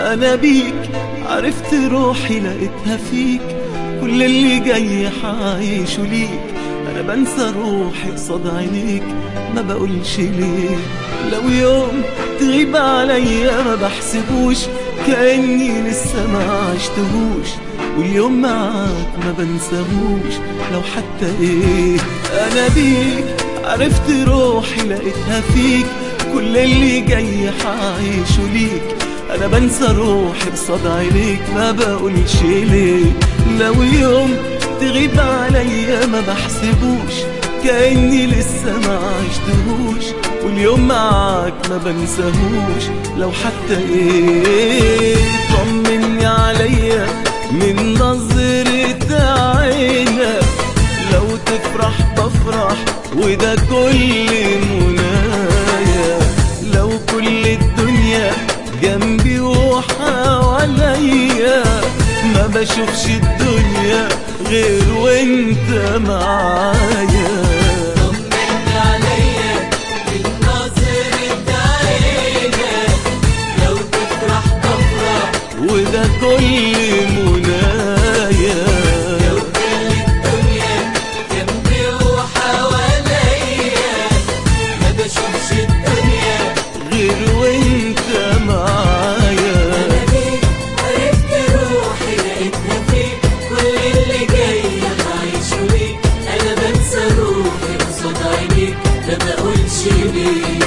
انا بيك عرفت روحي لقيتها فيك كل اللي جاي حعيشه ليك انا بنسى روحي قصاد عينيك ما بقولش ليه لو يوم تغيب عليا ما بحسبوش كأني لسه ما عشتهوش واليوم معاك ما بنساهوش لو حتى ايه انا بيك عرفت روحي لقيتها فيك كل اللي جاي حعيشه ليك انا بنسى روحي قصاد عينيك ما بقولش ليه لو يوم تغيب عليا ما بحسبوش كأني لسه ما عشتهوش واليوم معاك ما بنساهوش لو حتى ايه طمني عليا من نظرة عينك لو تفرح بفرح وده كل منايا لو كل الدنيا جنبي وحواليا ما بشوفش الدنيا غير وانت معايا طمني عليا من نظرة عينك لو تفرح بفرح وده كل منايا لو كل الدنيا جنبي وحواليا ما بشوفش الدنيا غير وانت معايا أنا بيك عرفت روحي لقيتها فيك كل اللي جاي هعيشه ليك أنا بنسى روحي قصاد عينيك ما بقولش ليه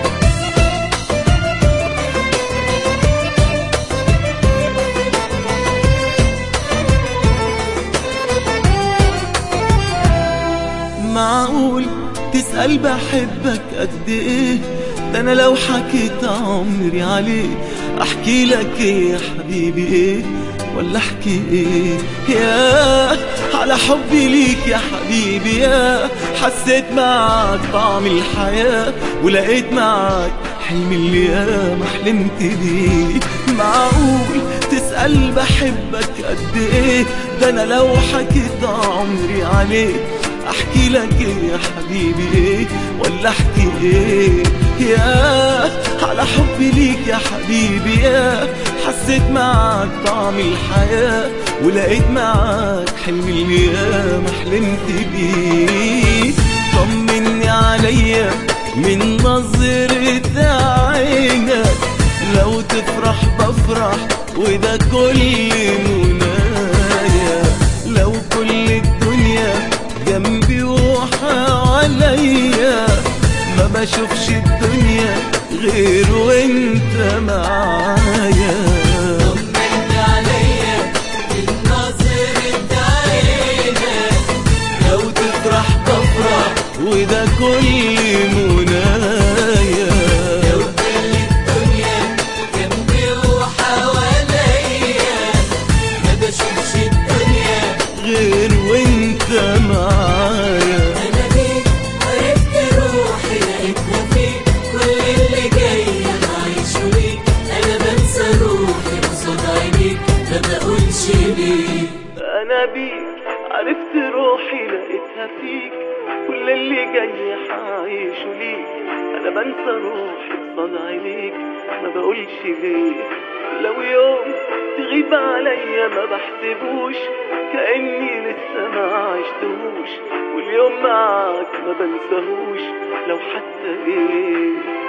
معقول تسأل بحبك قد ايه ده انا لو حكيت عمري عليه احكي لك ايه يا حبيبي ايه ولا احكي ايه يا على حبي ليك يا حبيبي يا حسيت معاك طعم الحياة ولقيت معاك حلمي اللي يا ما حلمت بيه معقول تسأل بحبك قد ايه ده انا لو حكيت عمري عليك احكي لك ايه يا حبيبي ايه ولا احكي ايه يا على حبي ليك يا حبيبي يا حسيت معاك طعم الحياة ولقيت معاك حلمي اللي يا ما حلمت بيه طمني عليا من نظرة عينك لو تفرح بفرح وده كل منايا لو كل الدنيا جنبي وحواليا ما بشوفش الدنيا غير وانت معايا طمني عليا من نظرة عينك لو تفرح بفرح وده كل منايا لو كل الدنيا جنبي وحواليا ما بشوفش الدنيا غير وانت معايا أنا بيك عرفت روحي لقيتها فيك كل اللي جاي هعيشه ليك أنا بنسى روحي قصاد عينيك ما بقولش ليه انا بيك عرفت روحي لقيتها فيك كل اللي جاي حعيشه ليك انا بنسى روحي قصاد عينيك ما بقولش ليه لو يوم تغيب عليا ما بحسبوش كأني لسه ما عشتهوش واليوم معاك ما بنساهوش لو حتى ايه